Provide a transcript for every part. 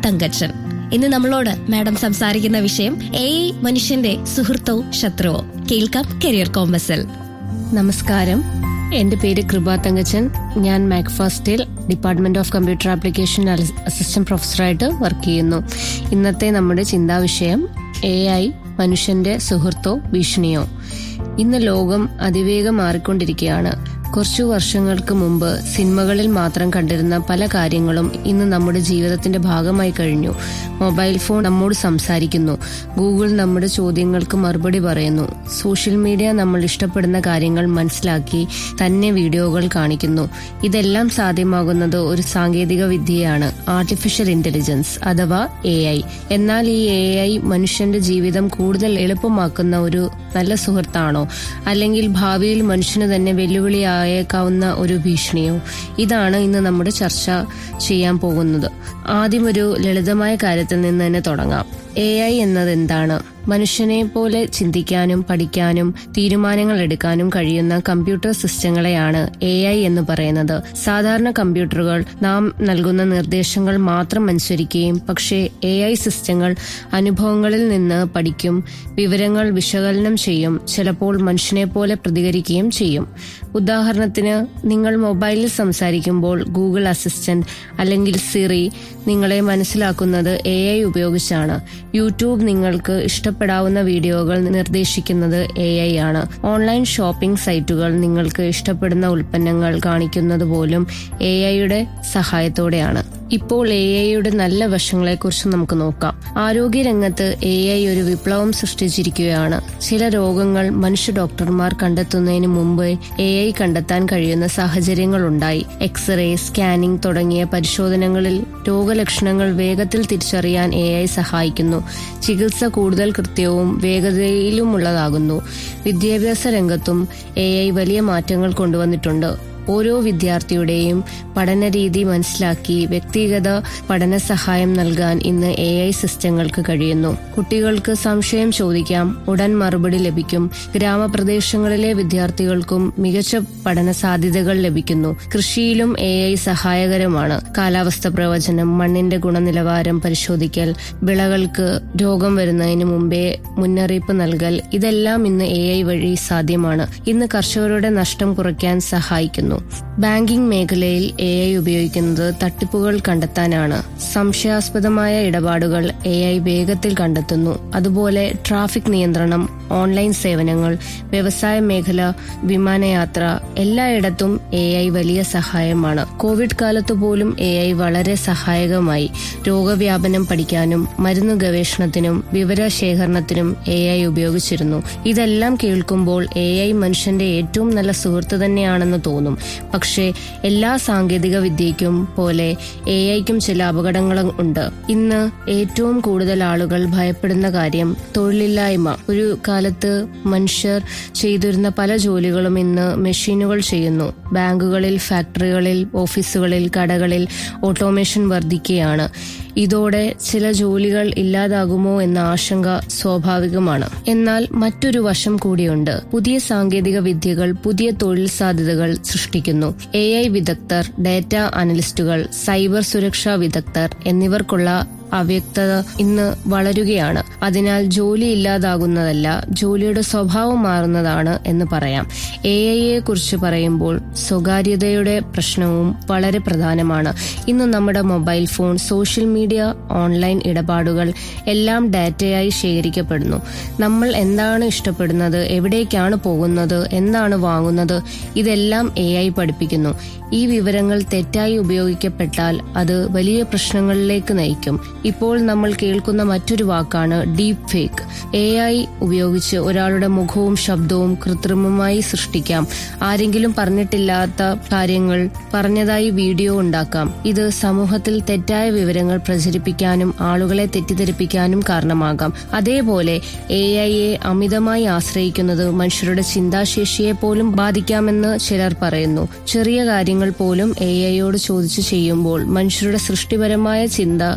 തങ്കച്ചൻ ഇന്ന് നമ്മളോട് മാഡം സംസാരിക്കുന്ന വിഷയം എ മനുഷ്യന്റെ സുഹൃത്തോ ശത്രുവോ കേൾക്കാം കരിയർ കോമ്പസിൽ നമസ്കാരം എന്റെ പേര് കൃപ തങ്കച്ചൻ ഞാൻ മാക്ഫാസ്റ്റിൽ department of computer application assistant പ്രൊഫസറായിട്ട് വർക്ക് ചെയ്യുന്നു ഇന്നത്തെ നമ്മുടെ ചിന്താവിഷയം എ ഐ മനുഷ്യന്റെ സുഹൃത്തോ ഭീഷണിയോ ഇന്ന് ലോകം അതിവേഗം മാറിക്കൊണ്ടിരിക്കുകയാണ് കുറച്ചു വർഷങ്ങൾക്ക് മുമ്പ് സിനിമകളിൽ മാത്രം കണ്ടിരുന്ന പല കാര്യങ്ങളും ഇന്ന് നമ്മുടെ ജീവിതത്തിന്റെ ഭാഗമായി കഴിഞ്ഞു മൊബൈൽ ഫോൺ നമ്മോട് സംസാരിക്കുന്നു ഗൂഗിൾ നമ്മുടെ ചോദ്യങ്ങൾക്ക് മറുപടി പറയുന്നു സോഷ്യൽ മീഡിയ നമ്മൾ ഇഷ്ടപ്പെടുന്ന കാര്യങ്ങൾ മനസ്സിലാക്കി തന്നെ വീഡിയോകൾ കാണിക്കുന്നു ഇതെല്ലാം സാധ്യമാകുന്നത് ഒരു സാങ്കേതിക വിദ്യയാണ് ആർട്ടിഫിഷ്യൽ ഇന്റലിജൻസ് അഥവാ എ ഐ എന്നാൽ ഈ എ ഐ മനുഷ്യന്റെ ജീവിതം കൂടുതൽ എളുപ്പമാക്കുന്ന ഒരു നല്ല സുഹൃത്താണോ അല്ലെങ്കിൽ ഭാവിയിൽ മനുഷ്യന് തന്നെ വെല്ലുവിളിയായേക്കാവുന്ന ഒരു ഭീഷണിയോ ഇതാണ് ഇന്ന് നമ്മുടെ ചർച്ച ചെയ്യാൻ പോകുന്നത് ആദ്യം ഒരു ലളിതമായ കാര്യത്തിൽ നിന്ന് തന്നെ തുടങ്ങാം എ ഐ എന്നത് എന്താണ് മനുഷ്യനെ പോലെ ചിന്തിക്കാനും പഠിക്കാനും തീരുമാനങ്ങൾ എടുക്കാനും കഴിയുന്ന കമ്പ്യൂട്ടർ സിസ്റ്റങ്ങളെയാണ് എ ഐ എന്ന് പറയുന്നത് സാധാരണ കമ്പ്യൂട്ടറുകൾ നാം നൽകുന്ന നിർദ്ദേശങ്ങൾ മാത്രം അനുസരിക്കുകയും പക്ഷേ എ ഐ സിസ്റ്റങ്ങൾ അനുഭവങ്ങളിൽ നിന്ന് പഠിക്കും വിവരങ്ങൾ വിശകലനം ചെയ്യും ചിലപ്പോൾ മനുഷ്യനെ പോലെ പ്രതികരിക്കുകയും ചെയ്യും ഉദാഹരണത്തിന് നിങ്ങൾ മൊബൈലിൽ സംസാരിക്കുമ്പോൾ ഗൂഗിൾ അസിസ്റ്റന്റ് അല്ലെങ്കിൽ സിറി നിങ്ങളെ മനസ്സിലാക്കുന്നത് എ ഐ ഉപയോഗിച്ചാണ് യൂട്യൂബ് നിങ്ങൾക്ക് ഇഷ്ടപ്പെടാവുന്ന വീഡിയോകൾ നിർദ്ദേശിക്കുന്നത് എ ഐ ആണ് ഓൺലൈൻ ഷോപ്പിംഗ് സൈറ്റുകൾ നിങ്ങൾക്ക് ഇഷ്ടപ്പെടുന്ന ഉൽപ്പന്നങ്ങൾ കാണിക്കുന്നത് പോലും എ ഐയുടെ സഹായത്തോടെയാണ് ഇപ്പോൾ എ ഐയുടെ നല്ല വശങ്ങളെക്കുറിച്ച് നമുക്ക് നോക്കാം ആരോഗ്യരംഗത്ത് എ ഐ ഒരു വിപ്ലവം സൃഷ്ടിച്ചിരിക്കുകയാണ് ചില രോഗങ്ങൾ മനുഷ്യ ഡോക്ടർമാർ കണ്ടെത്തുന്നതിന് മുമ്പ് എ ഐ കണ്ടെത്താൻ കഴിയുന്ന സാഹചര്യങ്ങളുണ്ടായി എക്സ്റേ സ്കാനിംഗ് തുടങ്ങിയ പരിശോധനകളിൽ രോഗലക്ഷണങ്ങൾ വേഗത്തിൽ തിരിച്ചറിയാൻ എ ഐ സഹായിക്കുന്നു ചികിത്സ കൂടുതൽ കൃത്യവും വേഗതയിലുമുള്ളതാകുന്നു വിദ്യാഭ്യാസ രംഗത്തും എ ഐ വലിയ മാറ്റങ്ങൾ കൊണ്ടുവന്നിട്ടുണ്ട് ഓരോ വിദ്യാർത്ഥിയുടെയും പഠനരീതി മനസ്സിലാക്കി വ്യക്തിഗത പഠന സഹായം നൽകാൻ ഇന്ന് എ ഐ സിസ്റ്റങ്ങൾക്ക് കഴിയുന്നു കുട്ടികൾക്ക് സംശയം ചോദിക്കാം ഉടൻ മറുപടി ലഭിക്കും ഗ്രാമപ്രദേശങ്ങളിലെ വിദ്യാർത്ഥികൾക്കും മികച്ച പഠന സാധ്യതകൾ ലഭിക്കുന്നു കൃഷിയിലും എ ഐ സഹായകരമാണ് കാലാവസ്ഥ പ്രവചനം മണ്ണിന്റെ ഗുണനിലവാരം പരിശോധിക്കൽ വിളകൾക്ക് രോഗം വരുന്നതിന് മുമ്പേ മുന്നറിയിപ്പ് നൽകൽ ഇതെല്ലാം ഇന്ന് എ ഐ വഴി സാധ്യമാണ് ഇന്ന് കർഷകരുടെ നഷ്ടം കുറയ്ക്കാൻ സഹായിക്കുന്നു ബാങ്കിംഗ് മേഖലയിൽ എ ഐ ഉപയോഗിക്കുന്നത് തട്ടിപ്പുകൾ കണ്ടെത്താനാണ് സംശയാസ്പദമായ ഇടപാടുകൾ എ ഐ വേഗത്തിൽ കണ്ടെത്തുന്നു അതുപോലെ ട്രാഫിക് നിയന്ത്രണം ഓൺലൈൻ സേവനങ്ങൾ വ്യവസായ മേഖല വിമാനയാത്ര എല്ലായിടത്തും എ ഐ വലിയ സഹായമാണ് കോവിഡ് കാലത്ത് പോലും എ ഐ വളരെ സഹായകമായി രോഗവ്യാപനം പഠിക്കാനും മരുന്ന് ഗവേഷണത്തിനും വിവരശേഖരണത്തിനും എ ഐ ഉപയോഗിച്ചിരുന്നു ഇതെല്ലാം കേൾക്കുമ്പോൾ എ ഐ മനുഷ്യന്റെ ഏറ്റവും നല്ല സുഹൃത്ത് തന്നെയാണെന്ന് തോന്നും പക്ഷേ എല്ലാ സാങ്കേതിക വിദ്യയ്ക്കും പോലെ എ ഐക്കും ചില അപകടങ്ങളും ഉണ്ട് ഇന്ന് ഏറ്റവും കൂടുതൽ ആളുകൾ ഭയപ്പെടുന്ന കാര്യം തൊഴിലില്ലായ്മ ഒരു കാലത്ത് മനുഷ്യർ ചെയ്തിരുന്ന പല ജോലികളും ഇന്ന് മെഷീനുകൾ ചെയ്യുന്നു ബാങ്കുകളിൽ ഫാക്ടറികളിൽ ഓഫീസുകളിൽ കടകളിൽ ഓട്ടോമേഷൻ വർദ്ധിക്കുകയാണ് ഇതോടെ ചില ജോലികൾ ഇല്ലാതാകുമോ എന്ന ആശങ്ക സ്വാഭാവികമാണ് എന്നാൽ മറ്റൊരു വശം കൂടിയുണ്ട് പുതിയ സാങ്കേതിക വിദ്യകൾ പുതിയ തൊഴിൽ സാധ്യതകൾ സൃഷ്ടിക്കുന്നു എ ഐ വിദഗ്ധർ ഡാറ്റ അനലിസ്റ്റുകൾ സൈബർ സുരക്ഷാ വിദഗ്ധർ എന്നിവർക്കുള്ള അവ്യക്തത ഇന്ന് വളരുകയാണ് അതിനാൽ ജോലി ഇല്ലാതാകുന്നതല്ല ജോലിയുടെ സ്വഭാവം മാറുന്നതാണ് എന്ന് പറയാം എ ഐയെ കുറിച്ച് പറയുമ്പോൾ സ്വകാര്യതയുടെ പ്രശ്നവും വളരെ പ്രധാനമാണ് ഇന്ന് നമ്മുടെ mobile phone social media online ഇടപാടുകൾ എല്ലാം ഡാറ്റയായി ശേഖരിക്കപ്പെടുന്നു നമ്മൾ എന്താണ് ഇഷ്ടപ്പെടുന്നത് എവിടേക്കാണ് പോകുന്നത് എന്താണ് വാങ്ങുന്നത് ഇതെല്ലാം എ ഐ പഠിപ്പിക്കുന്നു ഈ വിവരങ്ങൾ തെറ്റായി ഉപയോഗിക്കപ്പെട്ടാൽ അത് വലിയ പ്രശ്നങ്ങളിലേക്ക് നയിക്കും ഇപ്പോൾ നമ്മൾ കേൾക്കുന്ന മറ്റൊരു വാക്കാണ് ഡീപ് ഫേക്ക് എ ഐ ഉപയോഗിച്ച് ഒരാളുടെ മുഖവും ശബ്ദവും കൃത്രിമമായി സൃഷ്ടിക്കാം ആരെങ്കിലും പറഞ്ഞിട്ടില്ലാത്ത കാര്യങ്ങൾ പറഞ്ഞതായി വീഡിയോ ഉണ്ടാക്കാം ഇത് സമൂഹത്തിൽ തെറ്റായ വിവരങ്ങൾ പ്രചരിപ്പിക്കാനും ആളുകളെ തെറ്റിദ്ധരിപ്പിക്കാനും കാരണമാകാം അതേപോലെ എ ഐയെ അമിതമായി ആശ്രയിക്കുന്നത് മനുഷ്യരുടെ ചിന്താശേഷിയെ പോലും ബാധിക്കാമെന്ന് ചിലർ പറയുന്നു ചെറിയ കാര്യങ്ങൾ പോലും എ ഐയോട് ചോദിച്ചു ചെയ്യുമ്പോൾ മനുഷ്യരുടെ സൃഷ്ടിപരമായ ചിന്ത കുറയും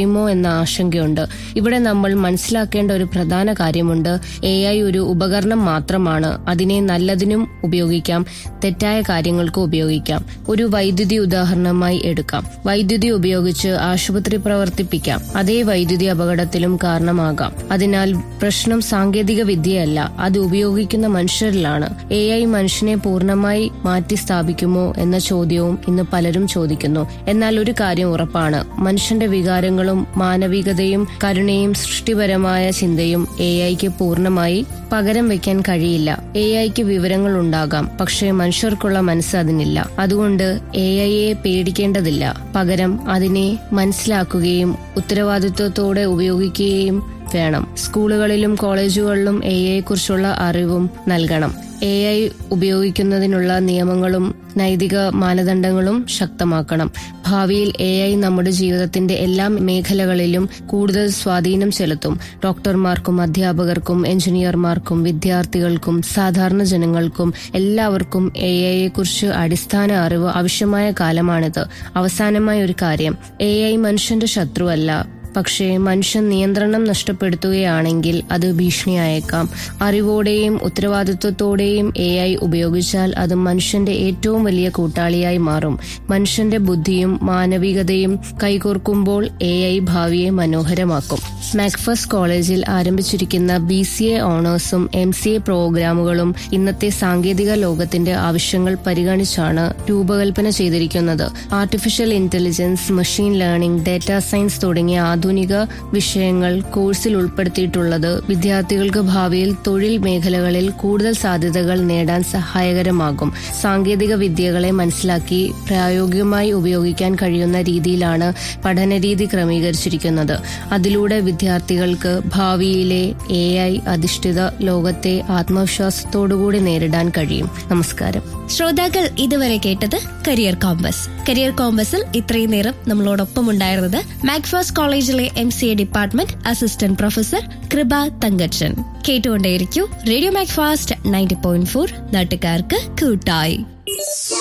കുറയുമോ എന്ന ആശങ്കയുണ്ട് ഇവിടെ നമ്മൾ മനസ്സിലാക്കേണ്ട ഒരു പ്രധാന കാര്യമുണ്ട് എ ഐ ഒരു ഉപകരണം മാത്രമാണ് അതിനെ നല്ലതിനും ഉപയോഗിക്കാം തെറ്റായ കാര്യങ്ങൾക്ക് ഉപയോഗിക്കാം ഒരു വൈദ്യുതി ഉദാഹരണമായി എടുക്കാം വൈദ്യുതി ഉപയോഗിച്ച് ആശുപത്രി പ്രവർത്തിപ്പിക്കാം അതേ വൈദ്യുതി അപകടത്തിലും കാരണമാകാം അതിനാൽ പ്രശ്നം സാങ്കേതിക വിദ്യയല്ല അത് ഉപയോഗിക്കുന്ന മനുഷ്യരിലാണ് എ ഐ മനുഷ്യനെ പൂർണ്ണമായി മാറ്റി സ്ഥാപിക്കുമോ എന്ന ചോദ്യവും ഇന്ന് പലരും ചോദിക്കുന്നു എന്നാൽ ഒരു കാര്യം ഉറപ്പാണ് മനുഷ്യന്റെ വികാരങ്ങളും മാനവികതയും കരുണയും സൃഷ്ടിപരമായ ചിന്തയും എ ഐക്ക് പൂർണ്ണമായി പകരം വെക്കാൻ കഴിയില്ല എ ഐക്ക് വിവരങ്ങൾ ഉണ്ടാകാം പക്ഷേ മനുഷ്യർക്കുള്ള മനസ്സ് അതിനില്ല അതുകൊണ്ട് എ ഐയെ പേടിക്കേണ്ടതില്ല പകരം അതിനെ മനസ്സിലാക്കുകയും ഉത്തരവാദിത്വത്തോടെ ഉപയോഗിക്കുകയും വേണം സ്കൂളുകളിലും കോളേജുകളിലും എ ഐ കുറിച്ചുള്ള അറിവും നൽകണം എ ഐ ഉപയോഗിക്കുന്നതിനുള്ള നിയമങ്ങളും നൈതിക മാനദണ്ഡങ്ങളും ശക്തമാക്കണം ഭാവിയിൽ എ ഐ നമ്മുടെ ജീവിതത്തിന്റെ എല്ലാ മേഖലകളിലും കൂടുതൽ സ്വാധീനം ചെലുത്തും ഡോക്ടർമാർക്കും അധ്യാപകർക്കും എഞ്ചിനീയർമാർക്കും വിദ്യാർത്ഥികൾക്കും സാധാരണ ജനങ്ങൾക്കും എല്ലാവർക്കും എ ഐയെ കുറിച്ച് അടിസ്ഥാന അറിവ് ആവശ്യമായ കാലമാണിത് അവസാനമായ ഒരു കാര്യം എ ഐ മനുഷ്യന്റെ ശത്രുവല്ല പക്ഷേ മനുഷ്യൻ നിയന്ത്രണം നഷ്ടപ്പെടുത്തുകയാണെങ്കിൽ അത് ഭീഷണിയായേക്കാം അറിവോടെയും ഉത്തരവാദിത്വത്തോടെയും എ ഐ ഉപയോഗിച്ചാൽ അത് മനുഷ്യന്റെ ഏറ്റവും വലിയ കൂട്ടാളിയായി മാറും മനുഷ്യന്റെ ബുദ്ധിയും മാനവികതയും കൈകോർക്കുമ്പോൾ എ ഐ ഭാവിയെ മനോഹരമാക്കും മാക്ഫസ് കോളേജിൽ ആരംഭിച്ചിരിക്കുന്ന ബി സി എ ഓണേഴ്സും എം സി എ പ്രോഗ്രാമുകളും ഇന്നത്തെ സാങ്കേതിക ലോകത്തിന്റെ ആവശ്യങ്ങൾ പരിഗണിച്ചാണ് രൂപകൽപ്പന ചെയ്തിരിക്കുന്നത് artificial intelligence machine learning data science തുടങ്ങിയ ആധുനിക വിഷയങ്ങൾ കോഴ്സിൽ ഉൾപ്പെടുത്തിയിട്ടുള്ളത് വിദ്യാർത്ഥികൾക്ക് ഭാവിയിൽ തൊഴിൽ മേഖലകളിൽ കൂടുതൽ സാധ്യതകൾ നേടാൻ സഹായകരമാകും സാങ്കേതിക വിദ്യകളെ മനസ്സിലാക്കി പ്രായോഗികമായി ഉപയോഗിക്കാൻ കഴിയുന്ന രീതിയിലാണ് പഠനരീതി ക്രമീകരിച്ചിരിക്കുന്നത് അതിലൂടെ വിദ്യാർത്ഥികൾക്ക് ഭാവിയിലെ എ ഐ അധിഷ്ഠിത ലോകത്തെ ആത്മവിശ്വാസത്തോടുകൂടി നേരിടാൻ കഴിയും നമസ്കാരം ശ്രോതാക്കൾ ഇതുവരെ കേട്ടത് കരിയർ കോമ്പസ് കരിയർ കോമ്പസിൽ ഇത്രയും നേരം നമ്മളോടൊപ്പം ഉണ്ടായിരുന്നത് മാക്ഫാസ് കോളേജിലെ M C A department assistant professor Kripa Thankachan കേട്ടുകൊണ്ടേയിരിക്കൂ radio Macfast ninety point four നാട്ടുകാർക്ക് കൂട്ടായി